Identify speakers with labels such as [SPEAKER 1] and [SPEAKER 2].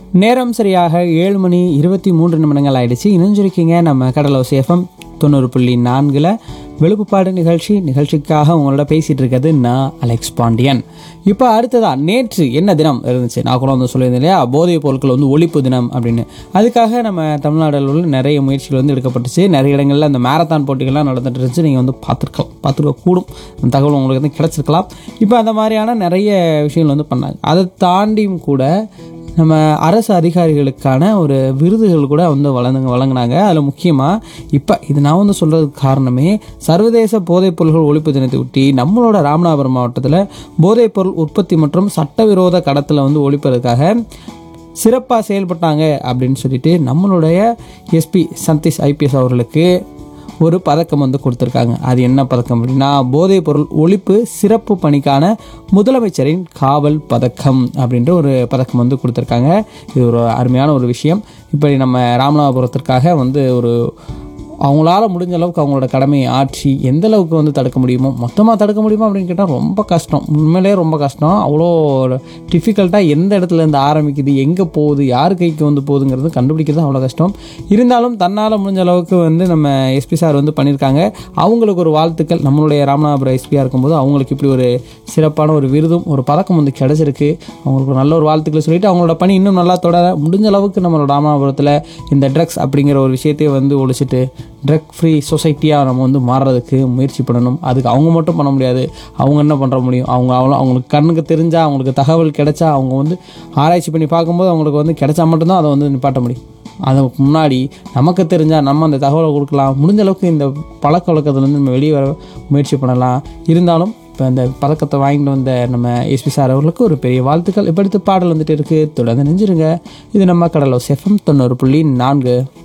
[SPEAKER 1] நேரம் சரியாக ஏழு மணி இருபத்தி மூன்று நிமிடங்கள் ஆயிடுச்சு இணைஞ்சிருக்கீங்க நம்ம கடலோசி எஃப்எம் தொண்ணூறு புள்ளி நான்கில் வெளுப்புப்பாடு நிகழ்ச்சி நிகழ்ச்சிக்காக உங்களோட பேசிகிட்டு இருக்கிறது நான் அலெக்ஸ் பாண்டியன் இப்போ அடுத்ததா நேற்று என்ன தினம் இருந்துச்சு நான் கூட வந்து சொல்லியிருந்தேன் இல்லையா போதைப் பொருட்கள் வந்து ஒழிப்பு தினம் அப்படின்னு அதுக்காக நம்ம தமிழ்நாட்டில் உள்ள நிறைய முயற்சிகள் வந்து எடுக்கப்பட்டுச்சு நிறைய இடங்களில் அந்த மேரத்தான் போட்டிகள்லாம் நடந்துட்டு இருந்துச்சு நீங்கள் வந்து பார்த்துருக்கலாம் பார்த்துருக்க கூடும் அந்த தகவல் உங்களுக்கு வந்து கிடச்சிருக்கலாம் இப்போ அந்த மாதிரியான நிறைய விஷயங்கள் வந்து பண்ணாங்க அதை தாண்டியும் கூட நம்ம அரசு அதிகாரிகளுக்கான ஒரு விருதுகள் கூட வந்து வழங்க வழங்கினாங்க அதில் முக்கியமாக இப்போ இது நான் வந்து சொல்கிறதுக்கு காரணமே சர்வதேச போதைப் பொருள்கள் ஒழிப்பு தினத்தை ஒட்டி நம்மளோட ராமநாதபுரம் மாவட்டத்தில் போதைப் பொருள் உற்பத்தி மற்றும் சட்டவிரோத கடத்தில் வந்து ஒழிப்பதற்காக சிறப்பாக செயல்பட்டாங்க அப்படின்னு சொல்லிட்டு நம்மளுடைய எஸ்பி சந்தீஷ் ஐபிஎஸ் அவர்களுக்கு ஒரு பதக்கம் வந்து கொடுத்துருக்காங்க அது என்ன பதக்கம் அப்படின்னா போதைப் பொருள் ஒழிப்பு சிறப்பு பணிக்கான முதலமைச்சரின் காவல் பதக்கம் அப்படின்ற ஒரு பதக்கம் வந்து கொடுத்துருக்காங்க இது ஒரு அருமையான ஒரு விஷயம் இப்படி நம்ம ராமநாதபுரத்திற்காக வந்து ஒரு அவங்களால முடிஞ்ச அளவுக்கு அவங்களோட கடமையை ஆற்றி எந்த அளவுக்கு வந்து தடுக்க முடியுமோ மொத்தமாக தடுக்க முடியுமா அப்படின்னு கேட்டால் ரொம்ப கஷ்டம் உண்மையிலே ரொம்ப கஷ்டம் அவ்வளோ டிஃபிகல்ட்டாக எந்த இடத்துல இருந்து ஆரம்பிக்குது எங்கே போகுது யார் கைக்கு வந்து போகுதுங்கிறது கண்டுபிடிக்கிறது அவ்வளோ கஷ்டம் இருந்தாலும் தன்னால் முடிஞ்ச அளவுக்கு வந்து நம்ம எஸ்பி சார் வந்து பண்ணியிருக்காங்க அவங்களுக்கு ஒரு வாழ்த்துக்கள் நம்மளுடைய ராமநாதபுரம் எஸ்பியாக இருக்கும்போது அவங்களுக்கு இப்படி ஒரு சிறப்பான ஒரு விருதும் ஒரு பதக்கம் வந்து கிடச்சிருக்கு அவங்களுக்கு ஒரு நல்ல ஒரு வாழ்த்துக்களை சொல்லிட்டு அவங்களோட பணி இன்னும் நல்லா தொடர முடிஞ்ச அளவுக்கு நம்மளோட ராமநாதபுரத்தில் இந்த ட்ரக்ஸ் அப்படிங்கிற ஒரு விஷயத்தையே வந்து ஒழிச்சிட்டு ட்ரக் ஃப்ரீ சொசைட்டியாக நம்ம வந்து மாறுறதுக்கு முயற்சி பண்ணணும் அதுக்கு அவங்க மட்டும் பண்ண முடியாது அவங்க என்ன பண்ணுற முடியும் அவங்க அவ்வளோ அவங்களுக்கு கண்ணுக்கு தெரிஞ்சால் அவங்களுக்கு தகவல் கிடைச்சா அவங்க வந்து ஆராய்ச்சி பண்ணி பார்க்கும்போது அவங்களுக்கு வந்து கிடைச்சா மட்டும்தான் அதை வந்து நிப்பாட்ட முடியும் அதுக்கு முன்னாடி நமக்கு தெரிஞ்சால் நம்ம அந்த தகவலை கொடுக்கலாம் முடிஞ்ச அளவுக்கு இந்த பழக்க வழக்கத்துலேருந்து நம்ம வெளியே வர முயற்சி பண்ணலாம் இருந்தாலும் இப்போ இந்த பதக்கத்தை வாங்கிட்டு வந்த நம்ம எஸ்பி சார் அவர்களுக்கு ஒரு பெரிய வாழ்த்துக்கள் இப்போ அடுத்து பாடல் வந்துட்டு இருக்குது தொடர்ந்து நெஞ்சிருங்க இது நம்ம கடலோ செஃபம் தொண்ணூறு புள்ளி நான்கு